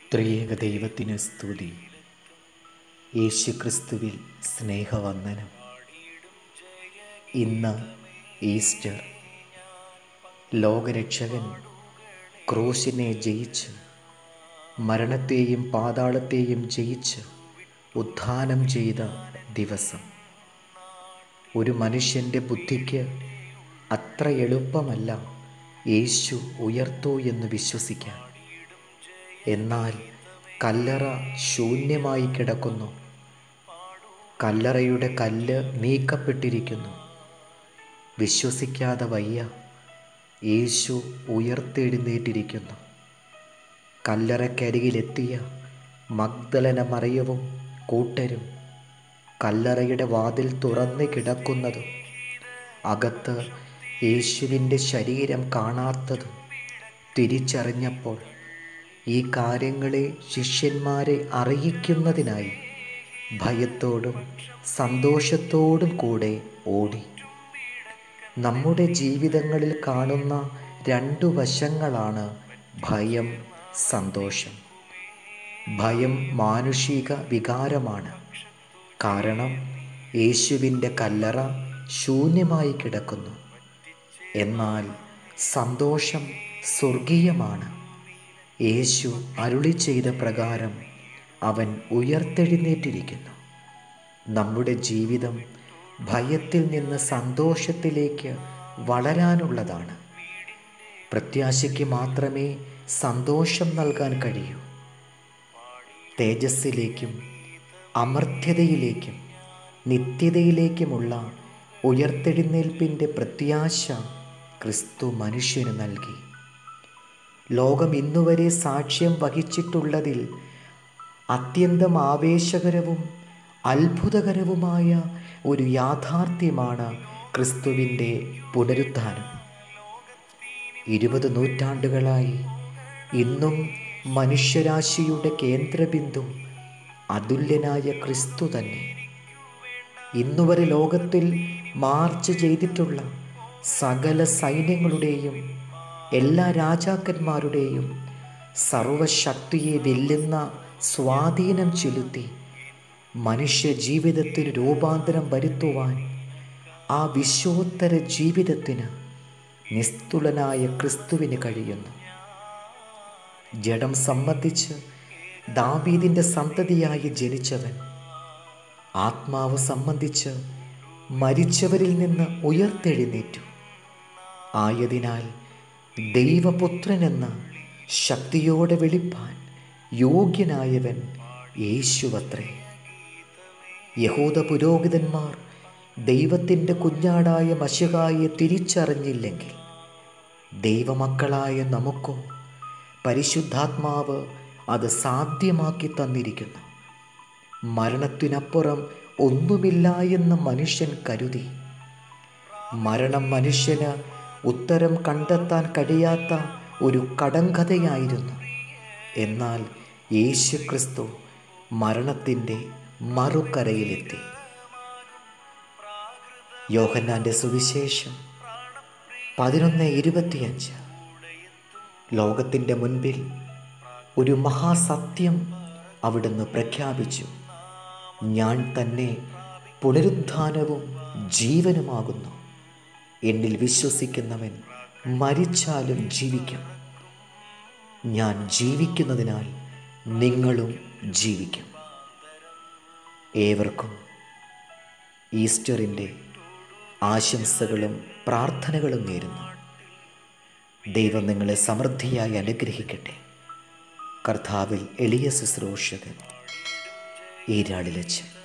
ത്രിയേക ദൈവത്തിന് സ്തുതി യേശുക്രിസ്തുവിൽ സ്നേഹവന്ദനം ഇന്ന് ഈസ്റ്റർ ലോകരക്ഷകൻ ക്രൂശിനെ ജയിച്ച് മരണത്തെയും പാതാളത്തെയും ജയിച്ച് ഉത്ഥാനം ചെയ്ത ദിവസം ഒരു മനുഷ്യൻ്റെ ബുദ്ധിക്ക് അത്ര എളുപ്പമല്ല യേശു ഉയർത്തു എന്ന് വിശ്വസിക്കാൻ എന്നാൽ കല്ലറ ശൂന്യമായി കിടക്കുന്നു കല്ലറയുടെ കല്ല് നീക്കപ്പെട്ടിരിക്കുന്നു വിശ്വസിക്കാതെ വയ്യ യേശു ഉയർത്തെഴുന്നേറ്റിരിക്കുന്നു കല്ലറക്കരികിലെത്തിയ മഗ്ദലന മറിയവും കൂട്ടരും കല്ലറയുടെ വാതിൽ തുറന്ന് കിടക്കുന്നതും അകത്ത് യേശുവിൻ്റെ ശരീരം കാണാത്തതും തിരിച്ചറിഞ്ഞപ്പോൾ ഈ കാര്യങ്ങളെ ശിഷ്യന്മാരെ അറിയിക്കുന്നതിനായി ഭയത്തോടും സന്തോഷത്തോടും കൂടെ ഓടി നമ്മുടെ ജീവിതങ്ങളിൽ കാണുന്ന രണ്ടു വശങ്ങളാണ് ഭയം സന്തോഷം ഭയം മാനുഷിക വികാരമാണ് കാരണം യേശുവിൻ്റെ കല്ലറ ശൂന്യമായി കിടക്കുന്നു എന്നാൽ സന്തോഷം സ്വർഗീയമാണ് യേശു അരുളി ചെയ്ത പ്രകാരം അവൻ ഉയർത്തെഴുന്നേറ്റിരിക്കുന്നു നമ്മുടെ ജീവിതം ഭയത്തിൽ നിന്ന് സന്തോഷത്തിലേക്ക് വളരാനുള്ളതാണ് പ്രത്യാശയ്ക്ക് മാത്രമേ സന്തോഷം നൽകാൻ കഴിയൂ തേജസ്സിലേക്കും അമർത്യതയിലേക്കും നിത്യതയിലേക്കുമുള്ള ഉയർത്തെഴുന്നേൽപ്പിൻ്റെ പ്രത്യാശ ക്രിസ്തു മനുഷ്യന് നൽകി ലോകം ഇന്നുവരെ സാക്ഷ്യം വഹിച്ചിട്ടുള്ളതിൽ അത്യന്തം ആവേശകരവും അത്ഭുതകരവുമായ ഒരു യാഥാർത്ഥ്യമാണ് ക്രിസ്തുവിൻ്റെ പുനരുത്ഥാനം ഇരുപത് നൂറ്റാണ്ടുകളായി ഇന്നും മനുഷ്യരാശിയുടെ കേന്ദ്രബിന്ദു അതുല്യനായ ക്രിസ്തു തന്നെ ഇന്നുവരെ ലോകത്തിൽ മാർച്ച് ചെയ്തിട്ടുള്ള സകല സൈന്യങ്ങളുടെയും എല്ലാ രാജാക്കന്മാരുടെയും സർവശക്തിയെ വെല്ലുന്ന സ്വാധീനം ചെലുത്തി മനുഷ്യ ജീവിതത്തിന് രൂപാന്തരം വരുത്തുവാൻ ആ വിശ്വോത്തര ജീവിതത്തിന് നിസ്തുലനായ ക്രിസ്തുവിന് കഴിയുന്നു ജഡം സംബന്ധിച്ച് ദാവീദിൻ്റെ സന്തതിയായി ജനിച്ചവൻ ആത്മാവ് സംബന്ധിച്ച് മരിച്ചവരിൽ നിന്ന് ഉയർത്തെഴുന്നേറ്റു ആയതിനാൽ ദൈവപുത്രനെന്ന ശക്തിയോടെ വെളിപ്പാൻ യോഗ്യനായവൻ യേശുവത്രേ യഹൂദ പുരോഹിതന്മാർ ദൈവത്തിൻ്റെ കുഞ്ഞാടായ മശകായെ തിരിച്ചറിഞ്ഞില്ലെങ്കിൽ ദൈവമക്കളായ നമുക്കോ പരിശുദ്ധാത്മാവ് അത് സാധ്യമാക്കി തന്നിരിക്കുന്നു മരണത്തിനപ്പുറം ഒന്നുമില്ല എന്ന് മനുഷ്യൻ കരുതി മരണം മനുഷ്യന് ഉത്തരം കണ്ടെത്താൻ കഴിയാത്ത ഒരു കടങ്കഥയായിരുന്നു എന്നാൽ യേശു ക്രിസ്തു മരണത്തിൻ്റെ മറുകരയിലെത്തി യോഹന്നാൻ്റെ സുവിശേഷം പതിനൊന്ന് ഇരുപത്തിയഞ്ച് ലോകത്തിൻ്റെ മുൻപിൽ ഒരു മഹാസത്യം അവിടുന്ന് പ്രഖ്യാപിച്ചു ഞാൻ തന്നെ പുനരുദ്ധാനവും ജീവനുമാകുന്നു എന്നിൽ വിശ്വസിക്കുന്നവൻ മരിച്ചാലും ജീവിക്കും ഞാൻ ജീവിക്കുന്നതിനാൽ നിങ്ങളും ജീവിക്കും ഏവർക്കും ഈസ്റ്ററിൻ്റെ ആശംസകളും പ്രാർത്ഥനകളും നേരുന്നു ദൈവം നിങ്ങളെ സമൃദ്ധിയായി അനുഗ്രഹിക്കട്ടെ കർത്താവിൽ എളിയ ശുശ്രൂഷകൻ ഈരാളിലച്ചൻ